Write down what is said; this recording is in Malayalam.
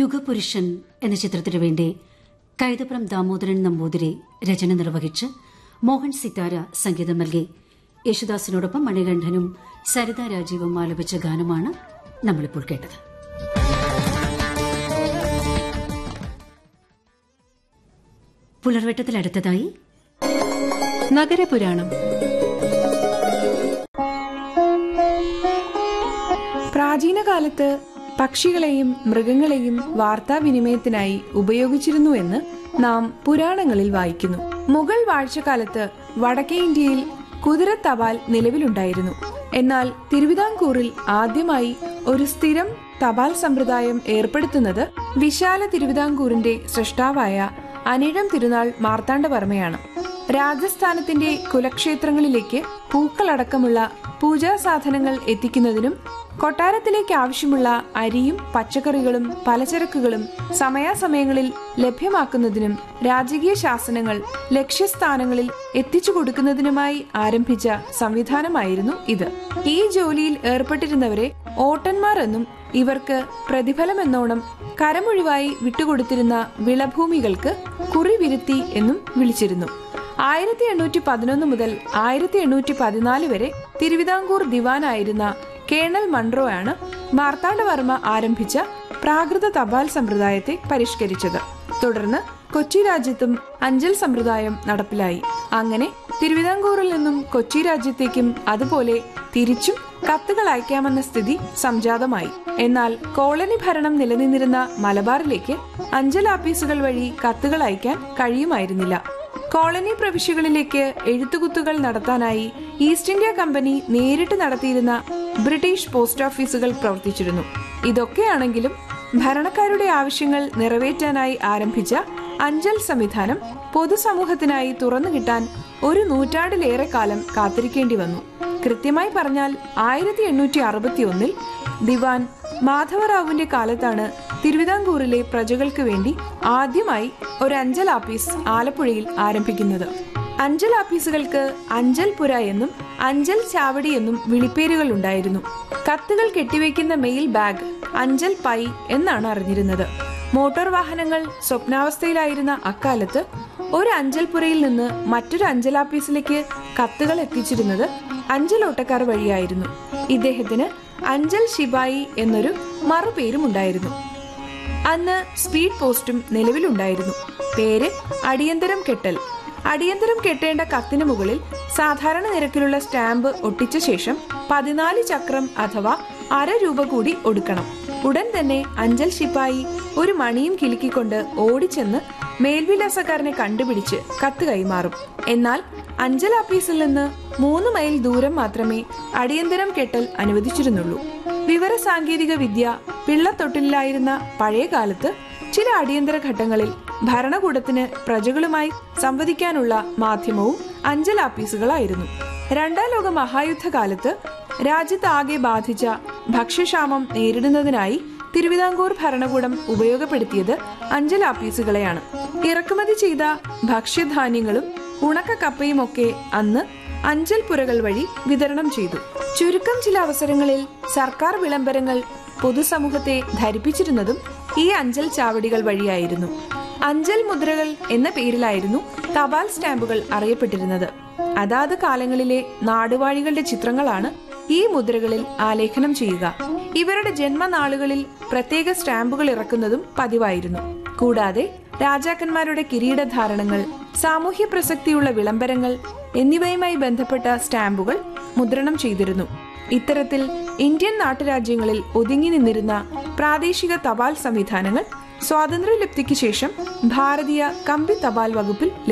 യുഗപുരുഷൻ എന്ന ചിത്രത്തിനു വേണ്ടി കൈതപ്രം ദാമോദരൻ നമ്പൂതിരി രചന നിർവഹിച്ച് മോഹൻ സിത്താര സംഗീതം നൽകി യേശുദാസിനോടൊപ്പം മണികണ്ഠനും സരിത രാജീവും ആലപിച്ച ഗാനമാണ് നമ്മളിപ്പോൾ കേട്ടത് പുലർവെട്ടത്തിലടുത്തതായി നഗരപുരാണം പ്രാചീന കാലത്ത് പക്ഷികളെയും മൃഗങ്ങളെയും വാർത്താവിനിമയത്തിനായി ഉപയോഗിച്ചിരുന്നു എന്ന് നാം പുരാണങ്ങളിൽ വായിക്കുന്നു മുഗൾ വാഴ്ചക്കാലത്ത് വടക്കേ ഇന്ത്യയിൽ കുതിര തപാൽ നിലവിലുണ്ടായിരുന്നു എന്നാൽ തിരുവിതാംകൂറിൽ ആദ്യമായി ഒരു സ്ഥിരം തപാൽ സമ്പ്രദായം ഏർപ്പെടുത്തുന്നത് വിശാല തിരുവിതാംകൂറിന്റെ സൃഷ്ടാവായ അനിഴം തിരുനാൾ മാർത്താണ്ഡവർമ്മയാണ് രാജസ്ഥാനത്തിന്റെ കുലക്ഷേത്രങ്ങളിലേക്ക് പൂക്കളടക്കമുള്ള പൂജാ സാധനങ്ങൾ എത്തിക്കുന്നതിനും കൊട്ടാരത്തിലേക്ക് ആവശ്യമുള്ള അരിയും പച്ചക്കറികളും പലചരക്കുകളും സമയാസമയങ്ങളിൽ ലഭ്യമാക്കുന്നതിനും രാജകീയ ശാസനങ്ങൾ ലക്ഷ്യസ്ഥാനങ്ങളിൽ എത്തിച്ചു കൊടുക്കുന്നതിനുമായി ആരംഭിച്ച സംവിധാനമായിരുന്നു ഇത് ഈ ജോലിയിൽ ഏർപ്പെട്ടിരുന്നവരെ ഓട്ടന്മാർ എന്നും ഇവർക്ക് പ്രതിഫലമെന്നോണം കരമൊഴിവായി വിട്ടുകൊടുത്തിരുന്ന വിളഭൂമികൾക്ക് കുറിവിരുത്തി എന്നും വിളിച്ചിരുന്നു ആയിരത്തി എണ്ണൂറ്റി പതിനൊന്ന് മുതൽ ആയിരത്തി എണ്ണൂറ്റി പതിനാല് വരെ തിരുവിതാംകൂർ ദിവാനായിരുന്ന കേണൽ മൺട്രോ ആണ് മാർത്താണ്ഡവർമ്മ ആരംഭിച്ച പ്രാകൃത തപാൽ സമ്പ്രദായത്തെ പരിഷ്കരിച്ചത് തുടർന്ന് കൊച്ചി രാജ്യത്തും അഞ്ചൽ സമ്പ്രദായം നടപ്പിലായി അങ്ങനെ തിരുവിതാംകൂറിൽ നിന്നും കൊച്ചി രാജ്യത്തേക്കും അതുപോലെ തിരിച്ചും കത്തുകൾ അയക്കാമെന്ന സ്ഥിതി സംജാതമായി എന്നാൽ കോളനി ഭരണം നിലനിന്നിരുന്ന മലബാറിലേക്ക് അഞ്ചൽ ആപ്പീസുകൾ വഴി കത്തുകൾ അയക്കാൻ കഴിയുമായിരുന്നില്ല കോളനി പ്രവിശ്യകളിലേക്ക് എഴുത്തുകുത്തുകൾ നടത്താനായി ഈസ്റ്റ് ഇന്ത്യ കമ്പനി നേരിട്ട് നടത്തിയിരുന്ന ബ്രിട്ടീഷ് പോസ്റ്റ് ഓഫീസുകൾ പ്രവർത്തിച്ചിരുന്നു ഇതൊക്കെയാണെങ്കിലും ഭരണക്കാരുടെ ആവശ്യങ്ങൾ നിറവേറ്റാനായി ആരംഭിച്ച അഞ്ചൽ സംവിധാനം പൊതുസമൂഹത്തിനായി തുറന്നു കിട്ടാൻ ഒരു നൂറ്റാണ്ടിലേറെ കാലം കാത്തിരിക്കേണ്ടി വന്നു കൃത്യമായി പറഞ്ഞാൽ ആയിരത്തി എണ്ണൂറ്റി അറുപത്തി ഒന്നിൽ ദിവാൻ മാധവറാവുവിന്റെ കാലത്താണ് തിരുവിതാംകൂറിലെ പ്രജകൾക്ക് വേണ്ടി ആദ്യമായി ഒരു അഞ്ചൽ ആപ്പീസ് ആലപ്പുഴയിൽ ആരംഭിക്കുന്നത് അഞ്ചൽ ആപ്പീസുകൾക്ക് അഞ്ചൽപുര എന്നും അഞ്ചൽ ചാവടി എന്നും വിളിപ്പേരുകൾ ഉണ്ടായിരുന്നു കത്തുകൾ കെട്ടിവെക്കുന്ന മെയിൽ ബാഗ് അഞ്ചൽ പൈ എന്നാണ് അറിഞ്ഞിരുന്നത് മോട്ടോർ വാഹനങ്ങൾ സ്വപ്നാവസ്ഥയിലായിരുന്ന അക്കാലത്ത് ഒരു അഞ്ചൽപുരയിൽ നിന്ന് മറ്റൊരു അഞ്ചലാപ്പീസിലേക്ക് കത്തുകൾ എത്തിച്ചിരുന്നത് അഞ്ചലോട്ടക്കാർ വഴിയായിരുന്നു ഇദ്ദേഹത്തിന് അഞ്ചൽ ശിബായി എന്നൊരു മറുപേരും ഉണ്ടായിരുന്നു അന്ന് സ്പീഡ് പോസ്റ്റും നിലവിലുണ്ടായിരുന്നു പേര് അടിയന്തരം കെട്ടൽ അടിയന്തരം കെട്ടേണ്ട കത്തിന് മുകളിൽ സാധാരണ നിരക്കിലുള്ള സ്റ്റാമ്പ് ഒട്ടിച്ച ശേഷം പതിനാല് ചക്രം അഥവാ അര രൂപ കൂടി ഒടുക്കണം ഉടൻ തന്നെ അഞ്ചൽ ശിപ്പായി ഒരു മണിയും കിലുക്കിക്കൊണ്ട് ഓടിച്ചെന്ന് മേൽവിലാസക്കാരനെ കണ്ടുപിടിച്ച് കത്ത് കൈമാറും എന്നാൽ അഞ്ചൽ ആഫീസിൽ നിന്ന് മൂന്ന് മൈൽ ദൂരം മാത്രമേ അടിയന്തരം കെട്ടൽ അനുവദിച്ചിരുന്നുള്ളൂ വിവര സാങ്കേതിക വിദ്യ പിള്ളത്തൊട്ടിലായിരുന്ന പഴയ കാലത്ത് ചില അടിയന്തര ഘട്ടങ്ങളിൽ ഭരണകൂടത്തിന് പ്രജകളുമായി സംവദിക്കാനുള്ള മാധ്യമവും അഞ്ചൽ ആഫീസുകളായിരുന്നു രണ്ടാം ലോക മഹായുദ്ധകാലത്ത് രാജ്യത്താകെ ബാധിച്ച ഭക്ഷ്യക്ഷാമം നേരിടുന്നതിനായി തിരുവിതാംകൂർ ഭരണകൂടം ഉപയോഗപ്പെടുത്തിയത് അഞ്ചൽ ആഫീസുകളെയാണ് ഇറക്കുമതി ചെയ്ത ഭക്ഷ്യധാന്യങ്ങളും ഉണക്ക കപ്പയുമൊക്കെ അന്ന് അഞ്ചൽ പുരകൾ വഴി വിതരണം ചെയ്തു ചുരുക്കം ചില അവസരങ്ങളിൽ സർക്കാർ വിളംബരങ്ങൾ പൊതുസമൂഹത്തെ ധരിപ്പിച്ചിരുന്നതും ഈ അഞ്ചൽ ചാവടികൾ വഴിയായിരുന്നു അഞ്ചൽ മുദ്രകൾ എന്ന പേരിലായിരുന്നു തപാൽ സ്റ്റാമ്പുകൾ അറിയപ്പെട്ടിരുന്നത് അതാത് കാലങ്ങളിലെ നാടുവാഴികളുടെ ചിത്രങ്ങളാണ് ഈ മുദ്രകളിൽ ആലേഖനം ചെയ്യുക ഇവരുടെ ജന്മനാളുകളിൽ പ്രത്യേക സ്റ്റാമ്പുകൾ ഇറക്കുന്നതും പതിവായിരുന്നു കൂടാതെ രാജാക്കന്മാരുടെ കിരീടധാരണങ്ങൾ സാമൂഹ്യ പ്രസക്തിയുള്ള വിളംബരങ്ങൾ എന്നിവയുമായി ബന്ധപ്പെട്ട സ്റ്റാമ്പുകൾ മുദ്രണം ചെയ്തിരുന്നു ഇത്തരത്തിൽ ഇന്ത്യൻ നാട്ടുരാജ്യങ്ങളിൽ ഒതുങ്ങി നിന്നിരുന്ന പ്രാദേശിക തപാൽ സംവിധാനങ്ങൾ സ്വാതന്ത്ര്യലബ്ധിക്ക് ശേഷം ഭാരതീയ കമ്പി തപാൽ വകുപ്പിൽ